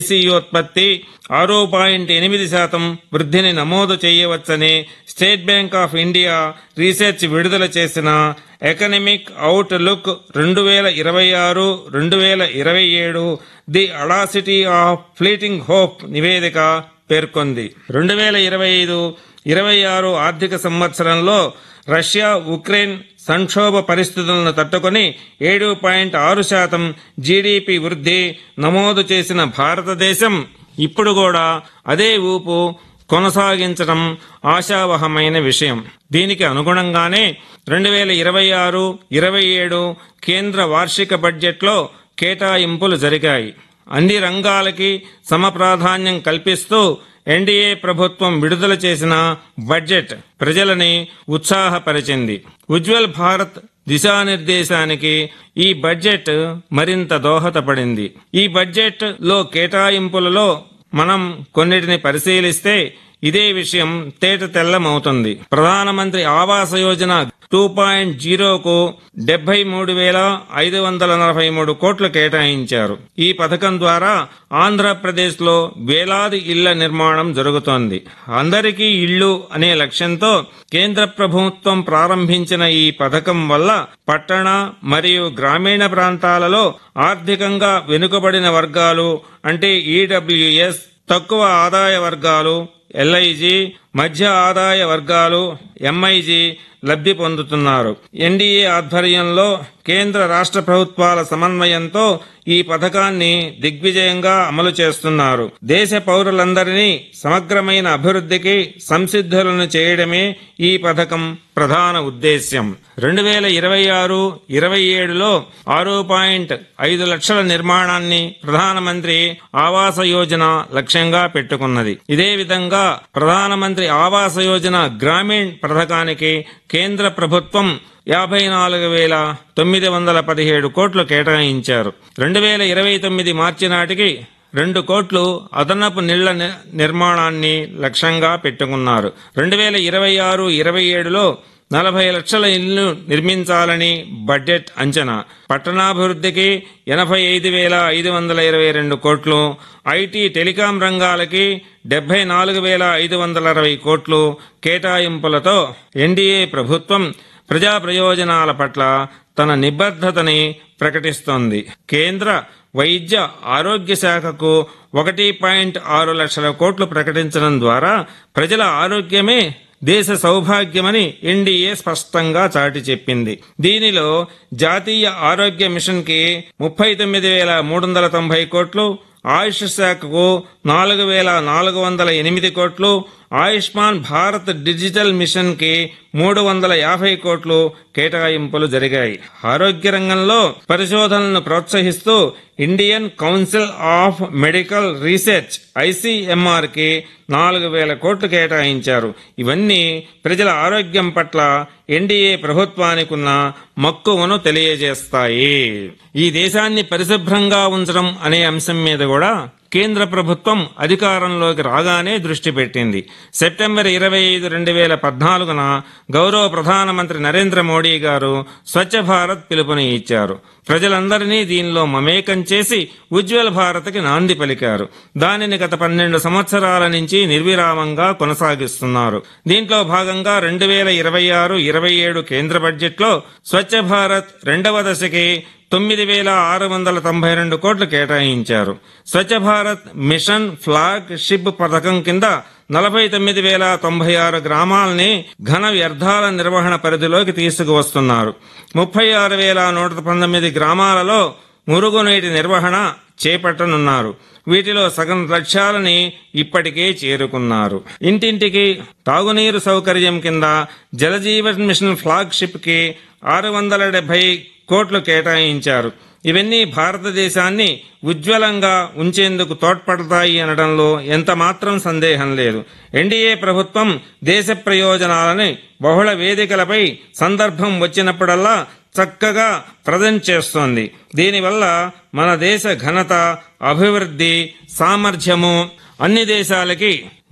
దేశీయోత్పత్తి ఆరు పాయింట్ ఎనిమిది శాతం వృద్ధిని నమోదు చేయవచ్చని State Bank of India research విడుదల చేసిన ఎకనమిక్ అవుట్ లుక్ రెండు వేల ఇరవై ఆరు రెండు వేల ఇరవై ఏడు the audacity of fleeting hope నివేదిక పేర్కొంది రెండు వేల ఇరవై ఐదు ఇరవై ఆరు ఆర్థిక సంవత్సరంలో రష్యా ఉక్రెయిన్ సంక్షోభ పరిస్థితులను తట్టుకొని ఏడు పాయింట్ ఆరు శాతం జీడీపీ వృద్ధి నమోదు చేసిన భారతదేశం ఇప్పుడు కూడా అదే ఊపు కొనసాగించడం ఆశావహమైన విషయం దీనికి అనుగుణంగానే రెండు వేల ఇరవై ఆరు ఇరవై ఏడు కేంద్ర వార్షిక బడ్జెట్లో కేటాయింపులు జరిగాయి అన్ని రంగాలకి సమప్రాధాన్యం కల్పిస్తూ ఎన్డీఏ ప్రభుత్వం విడుదల చేసిన బడ్జెట్ ప్రజలని ఉత్సాహపరిచింది ఉజ్వల్ భారత్ దిశానిర్దేశానికి ఈ బడ్జెట్ మరింత దోహదపడింది ఈ బడ్జెట్ లో కేటాయింపులలో మనం కొన్నిటిని పరిశీలిస్తే ఇదే విషయం తేట తెల్లమవుతుంది ప్రధానమంత్రి ఆవాస యోజన టూ పాయింట్ జీరోకు డెబ్బై మూడు వేల ఐదు వందల నలభై మూడు కోట్లు కేటాయించారు ఈ పథకం ద్వారా ఆంధ్రప్రదేశ్ లో వేలాది ఇళ్ల నిర్మాణం జరుగుతోంది అందరికీ ఇళ్లు అనే లక్ష్యంతో కేంద్ర ప్రభుత్వం ప్రారంభించిన ఈ పథకం వల్ల పట్టణ మరియు గ్రామీణ ప్రాంతాలలో ఆర్థికంగా వెనుకబడిన వర్గాలు అంటే ఈడబ్ల్యూఎస్ తక్కువ ఆదాయ వర్గాలు ఎల్ఐజి మధ్య ఆదాయ వర్గాలు ఎంఐజి లబ్ధి పొందుతున్నారు ఎన్డీఏ ఆధ్వర్యంలో కేంద్ర రాష్ట్ర ప్రభుత్వాల సమన్వయంతో ఈ పథకాన్ని దిగ్విజయంగా అమలు చేస్తున్నారు దేశ పౌరులందరినీ సమగ్రమైన అభివృద్ధికి సంసిద్ధులను చేయడమే ఈ పథకం ప్రధాన ఉద్దేశ్యం రెండు వేల ఇరవై ఆరు ఇరవై ఏడులో ఆరు పాయింట్ ఐదు లక్షల నిర్మాణాన్ని ప్రధానమంత్రి ఆవాస యోజన లక్ష్యంగా పెట్టుకున్నది ఇదే విధంగా ప్రధానమంత్రి ఆవాస యోజన గ్రామీణ్ పథకానికి కేంద్ర ప్రభుత్వం యాభై నాలుగు వేల తొమ్మిది వందల పదిహేడు కోట్లు కేటాయించారు రెండు వేల ఇరవై తొమ్మిది మార్చి నాటికి రెండు కోట్లు అదనపు నీళ్ల ని- నిర్మాణాన్ని లక్ష్యంగా పెట్టుకున్నారు రెండు వేల ఇరవై ఆరు ఇరవై ఏడులో నలభై లక్షల ఇళ్లు నిర్మించాలని బడ్జెట్ అంచనా పట్టణాభివృద్ధికి ఎనభై ఐదు వేల ఐదు వందల ఇరవై రెండు కోట్లు ఐటీ టెలికాం రంగాలకి డెబ్బై నాలుగు వేల ఐదు వందల అరవై కోట్లు కేటాయింపులతో ఎన్డీఏ ప్రభుత్వం ప్రజా ప్రయోజనాల పట్ల తన నిబద్ధతని ప్రకటిస్తోంది కేంద్ర వైద్య ఆరోగ్య శాఖకు ఒకటి పాయింట్ ఆరు లక్షల కోట్లు ప్రకటించడం ద్వారా ప్రజల ఆరోగ్యమే దేశ సౌభాగ్యమని ఎన్డీఏ స్పష్టంగా చాటి చెప్పింది దీనిలో జాతీయ ఆరోగ్య మిషన్ కి ముప్పై తొమ్మిది వేల మూడు వందల తొంభై కోట్లు ఆయుష్ శాఖకు నాలుగు వేల నాలుగు వందల ఎనిమిది కోట్లు ఆయుష్మాన్ భారత్ డిజిటల్ మిషన్ కి మూడు వందల యాభై కోట్లు కేటాయింపులు జరిగాయి ఆరోగ్య రంగంలో పరిశోధనలను ప్రోత్సహిస్తూ Indian council of medical research ICMR కి నాలుగు వేల కోట్లు కేటాయించారు ఇవన్నీ ప్రజల ఆరోగ్యం పట్ల ఎన్డీఏ ప్రభుత్వానికున్న మక్కువను తెలియజేస్తాయి ఈ దేశాన్ని పరిశుభ్రంగా ఉంచడం అనే అంశం మీద కూడా కేంద్ర ప్రభుత్వం అధికారంలోకి రాగానే దృష్టి పెట్టింది సెప్టెంబర్ ఇరవై ఐదు రెండు వేల పద్నాలుగున గౌరవ ప్రధానమంత్రి నరేంద్ర మోడీ గారు స్వచ్ఛ భారత్ పిలుపుని ఇచ్చారు ప్రజలందరినీ దీనిలో మమేకం చేసి ఉజ్వల్ భారత్కి నాంది పలికారు దానిని గత పన్నెండు సంవత్సరాల నుంచి నిర్విరామంగా కొనసాగిస్తున్నారు దీంట్లో భాగంగా రెండు వేల ఇరవై ఆరు ఇరవై ఏడు కేంద్ర బడ్జెట్లో స్వచ్ఛ భారత్ రెండవ దశకి తొమ్మిది వేల ఆరు వందల తొంభై రెండు కోట్లు కేటాయించారు Swachh Bharat mission flagship పథకం కింద నలభై తొమ్మిది వేల తొంభై ఆరు గ్రామాలని ఘన వ్యర్థాల నిర్వహణ పరిధిలోకి తీసుకువస్తున్నారు ముప్పై ఆరు వేల నూట పంతొమ్మిది గ్రామాలలో మురుగునీటి నిర్వహణ చేపట్టనున్నారు వీటిలో సగం లక్ష్యాలని ఇప్పటికే చేరుకున్నారు ఇంటింటికి తాగునీరు సౌకర్యం కింద జలజీవన్ మిషన్ ఫ్లాగ్షిప్ కి ఆరు వందల డెబ్బై కోట్లు కేటాయించారు ఇవన్నీ భారతదేశాన్ని ఉజ్వలంగా ఉంచేందుకు తోడ్పడతాయి అనడంలో ఎంత మాత్రం సందేహం లేదు ఎన్డీఏ ప్రభుత్వం దేశ ప్రయోజనాలని బహుళ వేదికలపై సందర్భం వచ్చినప్పుడల్లా చక్కగా ప్రజెంట్ చేస్తోంది దీనివల్ల మన దేశ ఘనత అభివృద్ధి సామర్థ్యము అన్ని దేశాలకి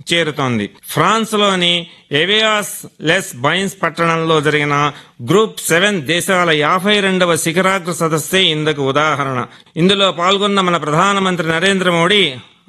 చేరుతోంది ఫ్రాన్స్ లోని ఎవియాస్ లెస్ బైన్స్ పట్టణంలో జరిగిన గ్రూప్ సెవెన్ దేశాల యాభై రెండవ శిఖరాగ్ర సదస్సే ఇందుకు ఉదాహరణ ఇందులో పాల్గొన్న మన ప్రధానమంత్రి నరేంద్ర మోడీ